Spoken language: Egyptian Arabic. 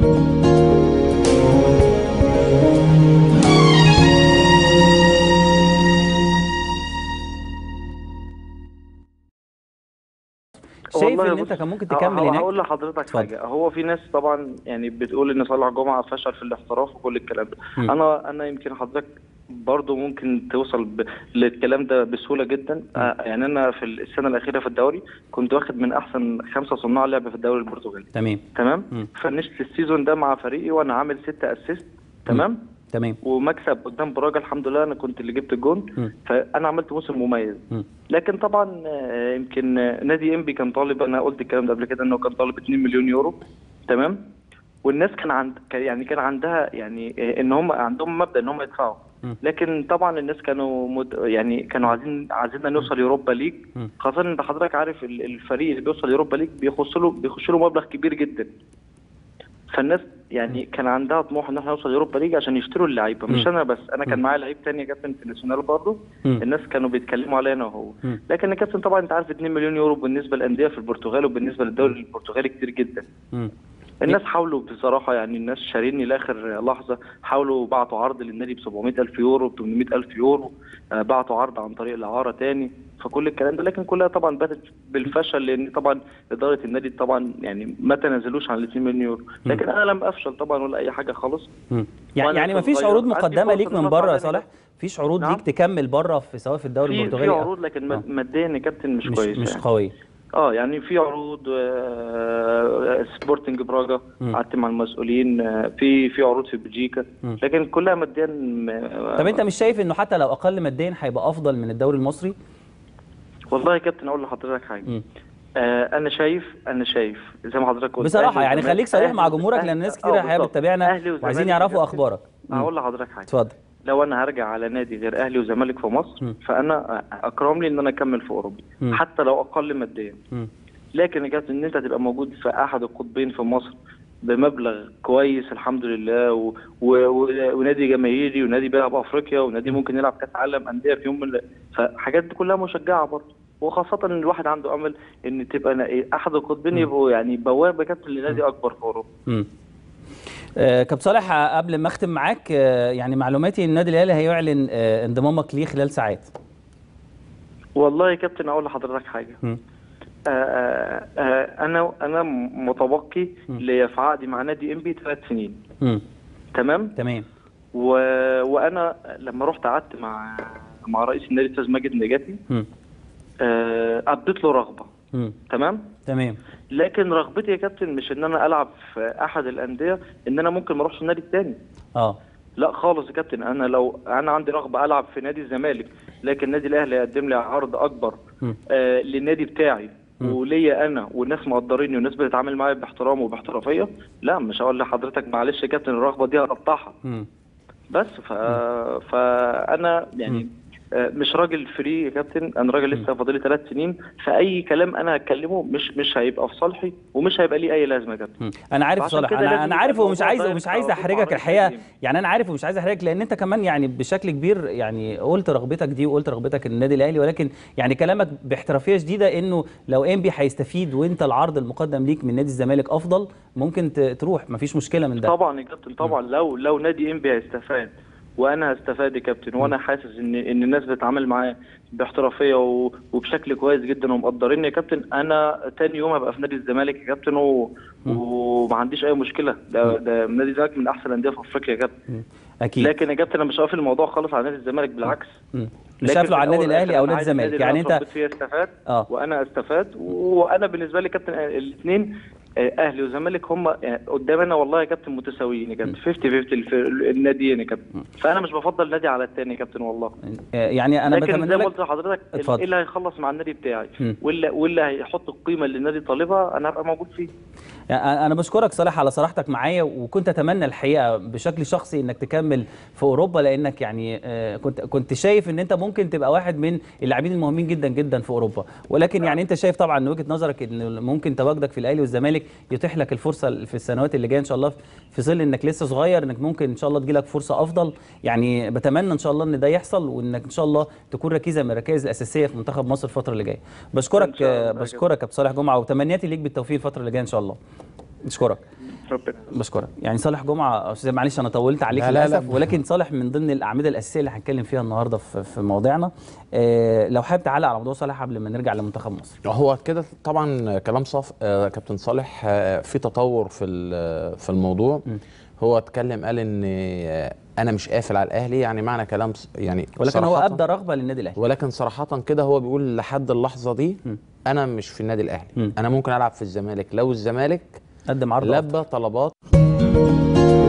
شايف والله ان انت بص، كان ممكن ه- تكمل ه- هناك هقول لحضرتك اتفضل. حاجه هو في ناس طبعا يعني بتقول ان صالح جمعه فشل في الاحتراف وكل الكلام ده مم. انا انا يمكن حضرتك برضه ممكن توصل ب... للكلام ده بسهوله جدا آه يعني انا في السنه الاخيره في الدوري كنت واخد من احسن خمسه صناع لعب في الدوري البرتغالي تمام تمام مم. فنشت السيزون ده مع فريقي وانا عامل ستة اسيست تمام تمام ومكسب قدام براجا الحمد لله انا كنت اللي جبت الجون مم. فانا عملت موسم مميز مم. لكن طبعا آه، يمكن آه، نادي انبي كان طالب انا قلت الكلام ده قبل كده انه كان طالب 2 مليون يورو تمام والناس كان عند كان- يعني كان عندها يعني آه، ان هم عندهم مبدا ان هم يدفعوا مم. لكن طبعا الناس كانوا مد... يعني كانوا عايزين عايزيننا نوصل يوروبا ليج مم. خاصه انت حضرتك عارف ال- الفريق اللي بيوصل يوروبا ليج بيخش له بيخش له مبلغ كبير جدا فالناس يعني كان عندها طموح ان احنا نوصل يوروبا ليج عشان يشتروا اللعيبه مش مم. انا بس انا كان مم. معايا لعيب تاني يا كابتن في الناشونال برضه مم. الناس كانوا بيتكلموا عليا انا وهو مم. لكن يا كابتن طبعا انت عارف 2 مليون يورو بالنسبه للانديه في البرتغال وبالنسبه للدوري البرتغالي كتير جدا مم. الناس حاولوا بصراحه يعني الناس شاريني لاخر لحظه حاولوا بعتوا عرض للنادي ب 700 الف يورو ب 800 الف يورو آه، بعتوا عرض عن طريق الاعاره تاني فكل الكلام ده لكن كلها طبعا باتت بالفشل لان طبعا اداره النادي طبعا يعني ما تنازلوش عن ال 2 مليون يورو لكن انا لم افشل طبعا ولا اي حاجه خالص مم. يعني وأنا يعني ما كنت فيش صغير. عروض عندي مقدمه فرصة ليك إن من أنا بره أطلع يا تاني. صالح فيش عروض نعم. ليك تكمل بره في سواء في الدوري في في البرتغالي أو- عروض لكن آه. ماد- ماديا يا كابتن مش, مش كويس مش يعني. قوي اه يعني في عروض آه، سبورتنج براجا مم. قعدت مع المسؤولين آه، في في عروض في بلجيكا مم. لكن كلها ماديا آه، طب انت مش شايف انه حتى لو اقل ماديا هيبقى افضل من الدوري المصري والله يا كابتن اقول لحضرتك حاجه مم. آه انا شايف انا شايف زي ما حضرتك قلت بصراحه أهلي يعني وزمالك- خليك صريح مع أهلي- جمهورك أهلي- لان ناس آه، كتير الحقيقه بالظبط. بتتابعنا أهلي وعايزين وزمالك يعرفوا يا اخبارك مم. هقول لحضرتك حاجه اتفضل لو انا هرجع على نادي غير اهلي وزمالك في مصر مم. فانا اكرم لي ان انا اكمل في اوروبا مم. حتى لو اقل ماديا مم. لكن يا كابتن ان انت تبقى موجود في احد القطبين في مصر بمبلغ كويس الحمد لله و... و... و... ونادي جماهيري ونادي بيلعب افريقيا ونادي ممكن يلعب كاس عالم انديه في يوم من ال- فحاجات دي كلها مشجعه برضه وخاصة ان الواحد عنده امل ان تبقى نا- إيه، احد القطبين يبقوا يعني بوابة كابتن لنادي اكبر في اوروبا. مم. آه، كابتن صالح آه، قبل ما اختم معاك آه، يعني معلوماتي ان النادي الاهلي هيعلن آه، انضمامك ليه خلال ساعات والله يا كابتن اقول لحضرتك حاجة. مم. آه، آه، آه، انا انا متبقي مم. ليا في عقدي مع نادي ام بي ثلاث سنين مم. تمام؟ تمام و... وانا لما رحت قعدت مع مع رئيس النادي الاستاذ ماجد نجاتي مم. آه، ابديت له رغبه مم. تمام تمام لكن رغبتي يا كابتن مش ان انا العب في احد الانديه ان انا ممكن ما اروحش النادي الثاني اه لا خالص يا كابتن انا لو انا عندي رغبه العب في نادي الزمالك لكن النادي الاهلي يقدم لي عرض اكبر مم. آه للنادي بتاعي مم. وليا انا والناس مقدريني والناس بتتعامل معايا باحترام وباحترافيه لا مش هقول لحضرتك معلش يا كابتن الرغبه دي هقطعها مم. بس ف... فانا يعني آه، مش راجل فري يا كابتن انا راجل لسه فاضلي ثلاث سنين فاي كلام انا هتكلمه مش مش هيبقى في صالحي ومش هيبقى ليه اي لازمه يا كابتن مم. انا عارف فعشان صالح كده انا لازم انا يبقى عارف ومش الموضوع عايز ده ومش عايز يبقى احرجك معروف الحقيقه على النادي. يعني انا عارف ومش عايز احرجك لان انت كمان يعني بشكل كبير يعني قلت رغبتك دي وقلت رغبتك النادي الاهلي ولكن يعني كلامك باحترافيه شديده انه لو انبي هيستفيد وانت العرض المقدم ليك من نادي الزمالك افضل ممكن ت- تروح مفيش مشكله من ده طبعا يا كابتن طبعا لو لو نادي انبي هيستفاد وانا هستفاد يا كابتن وانا حاسس ان ان الناس بتتعامل معايا باحترافيه و- وبشكل كويس جدا ومقدريني يا كابتن انا تاني يوم هبقى في نادي الزمالك يا كابتن و... وما عنديش اي مشكله ده ده نادي الزمالك من احسن الانديه في افريقيا يا كابتن مم. اكيد لكن يا كابتن انا مش قافل الموضوع خالص على نادي الزمالك بالعكس مم. مش لكن قافله في على النادي الأول الاهلي او والآخر نادي أنا عايز الزمالك يعني اللي أنا انت اتربيت فيه استفاد اه وانا استفاد وانا بالنسبه لي كابتن الاثنين اهلي وزمالك هم قدامنا والله يا كابتن متساويين يا كابتن 50 50 في الناديين يا كابتن فانا مش بفضل نادي على الثاني يا كابتن والله آه، يعني انا لكن بتمنى زي ما لك قلت لحضرتك اتفضل. ايه اللي هيخلص مع النادي بتاعي مم. واللي واللي هيحط القيمه اللي النادي طالبها انا هبقى موجود فيه يعني انا بشكرك صالح على صراحتك معايا وكنت اتمنى الحقيقه بشكل شخصي انك تكمل في اوروبا لانك يعني آه، كنت كنت شايف ان انت ممكن تبقى واحد من اللاعبين المهمين جدا جدا في اوروبا ولكن يعني انت شايف طبعا من وجهه نظرك ان ممكن تواجدك في الاهلي والزمالك يتيح لك الفرصه في السنوات اللي جايه ان شاء الله في ظل انك لسه صغير انك ممكن ان شاء الله تجيلك فرصه افضل يعني بتمنى ان شاء الله ان ده يحصل وانك ان شاء الله تكون ركيزه من الركائز الاساسيه في منتخب مصر الفتره اللي جايه إن بشكرك شاء الله آه، كده. بشكرك يا أبو صالح جمعه وتمنياتي ليك بالتوفيق الفتره اللي جايه ان شاء الله نشكرك ربنا بشكرك يعني صالح جمعه استاذ معلش انا طولت عليك لا، لا، لا. للاسف ولكن صالح من ضمن الاعمده الاساسيه اللي هنتكلم فيها النهارده في, في موضوعنا آه لو حابب تعلق على موضوع صالح قبل ما نرجع لمنتخب مصر هو كده طبعا كلام صف آه كابتن صالح آه في تطور في ال- في الموضوع هو اتكلم قال ان آه انا مش قافل على الاهلي يعني معنى كلام ص- يعني ولكن هو صراحةً- ابدى رغبه للنادي الاهلي ولكن صراحة كده هو بيقول لحد اللحظة دي أنا مش في النادي الأهلي مم. أنا ممكن ألعب في الزمالك لو الزمالك قدم عرض أفضل. لبى طلبات